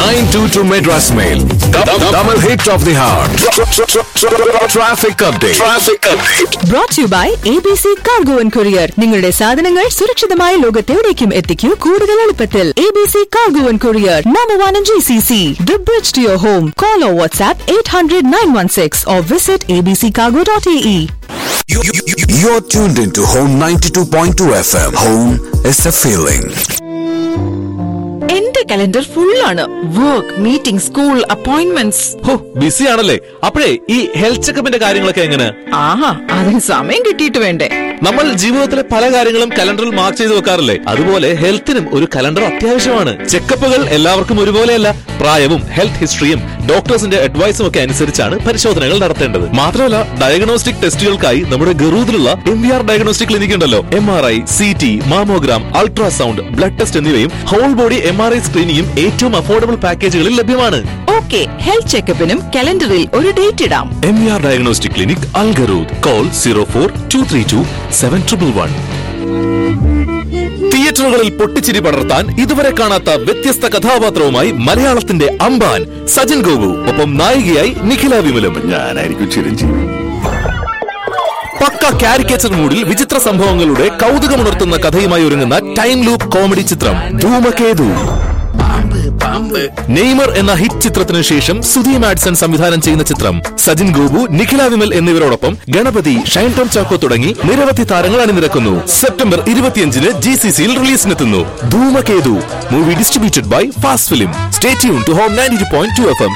922 Madras Mail. Double hit of the heart. Traffic update. Traffic update. brought to you by ABC Cargo and Courier. നിങ്ങളുടെ സാധനങ്ങൾ സുരക്ഷിതമായ ലോകത്തെവിടേക്കും എത്തിക്കൂ കൂടുതൽ എളുപ്പത്തിൽ ABC Cargo and Courier, number one in GCC. The bridge to your home. Call or WhatsApp 800-916 or visit abccargo.ae. You're tuned into Home 92.2 FM. Home is a feeling. എന്റെ calendar full ആണ് work meeting school appointments ഹോ busy ആണല്ലേ അപ്പോഴേ ഈ health ചെക്കപ്പിന്റെ കാര്യങ്ങളൊക്കെ എങ്ങനെ ആഹാ അതിന് സമയം കിട്ടിയിട്ട് വേണ്ടേ നമ്മൾ ജീവിതത്തിലെ പല കാര്യങ്ങളും കലണ്ടറിൽ മാർക്ക് ചെയ്ത് വെക്കാറില്ലേ അതുപോലെ ഹെൽത്തിനും ഒരു കലണ്ടർ അത്യാവശ്യമാണ് ചെക്കപ്പുകൾ എല്ലാവർക്കും ഒരുപോലെയല്ല പ്രായവും ഹെൽത്ത് ഹിസ്റ്ററിയും ഡോക്ടേഴ്സിന്റെ അഡ്വൈസും ഒക്കെ അനുസരിച്ചാണ് പരിശോധനകൾ നടത്തേണ്ടത് മാത്രമല്ല ഡയഗ്നോസ്റ്റിക് ടെസ്റ്റുകൾക്കായി നമ്മുടെ ഗറൂദിലുള്ള M V R diagnostic clinic ഉണ്ടല്ലോ M R I C T mammogram ultrasound blood test എന്നിവയും whole body M R I സ്ക്രീനിങ്ങും ഏറ്റവും അഫോർഡബിൾ പാക്കേജുകളിൽ ലഭ്യമാണ് ഓക്കെ ഹെൽത്ത് ചെക്കപ്പിനും കലണ്ടറിൽ ഒരു ഡേറ്റ് ഇടാം M R diagnostic clinic Al Garhoud call zero four two three two seven triple one തിയേറ്ററുകളിൽ പൊട്ടിച്ചിരി പടർത്താൻ ഇതുവരെ കാണാത്ത വ്യത്യസ്ത കഥാപാത്രവുമായി മലയാളത്തിന്റെ അമ്പാൻ സജൻ ഗോപു ഒപ്പം നായികയായി നിഖില വിമലും ഞാനായിരിക്കും ചിരഞ്ജീവി പക്ക കാരിക്കേച്ചർ മൂഡിൽ വിചിത്ര സംഭവങ്ങളുടെ കൗതുകമുണർത്തുന്ന കഥയുമായി ഒരുങ്ങുന്ന ടൈം ലൂപ്പ് കോമഡി ചിത്രം ധൂമകേതു നെയ്മർ എന്ന ഹിറ്റ് ചിത്രത്തിന് ശേഷം സുധി മാഡ്സൺ സംവിധാനം ചെയ്യുന്ന ചിത്രം സജിൻ ഗോപു നിഖില വിമൽ എന്നിവരോടൊപ്പം ഗണപതി ഷൈൻ ടോം ചാക്കോ തുടങ്ങി നിരവധി താരങ്ങൾ അണിനിരക്കുന്നു സെപ്റ്റംബർ ഇരുപത്തിയഞ്ചിന് ജി സി സിയിൽ റിലീസിനെത്തുന്നു Dhoomakethu movie distributed by fast film stay tuned to home ninety point two F M